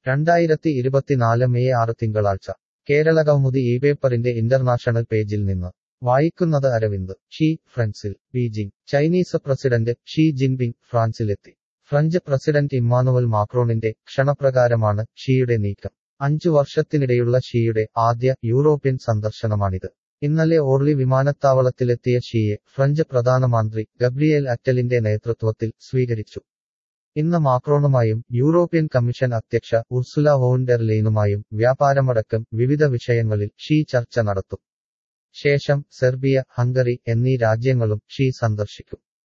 രണ്ടായിരത്തി ഇരുപത്തിനാല് മെയ് ആറ് തിങ്കളാഴ്ച കേരള കൗമുദി ഈ പേപ്പറിന്റെ ഇന്റർനാഷണൽ പേജിൽ നിന്ന് വായിക്കുന്നത് അരവിന്ദ് ഷീ ഫ്രാൻസിൽ Beijing Chinese president Xi Jinping ഫ്രാൻസിലെത്തി ഫ്രഞ്ച് പ്രസിഡന്റ് ഇമ്മാനുവൽ മാക്രോണിന്റെ ക്ഷണപ്രകാരമാണ് ഷീയുടെ നീക്കം അഞ്ചു വർഷത്തിനിടെയുള്ള ഷീയുടെ ആദ്യ യൂറോപ്യൻ സന്ദർശനമാണിത് ഇന്നലെ ഓർലി വിമാനത്താവളത്തിലെത്തിയ ഷീയെ ഫ്രഞ്ച് പ്രധാനമന്ത്രി ഗബ്രിയേൽ അറ്റലിന്റെ നേതൃത്വത്തിൽ സ്വീകരിച്ചു ഇന്ന് മാക്രോണുമായും യൂറോപ്യൻ കമ്മീഷൻ അധ്യക്ഷ ഉർസുല വോണ്ടർ ലെയ്നുമായും വ്യാപാരമടക്കം വിവിധ വിഷയങ്ങളിൽ ഷീ ചർച്ച നടത്തും ശേഷം സെർബിയ ഹംഗറി എന്നീ രാജ്യങ്ങളും ഷീ സന്ദർശിക്കും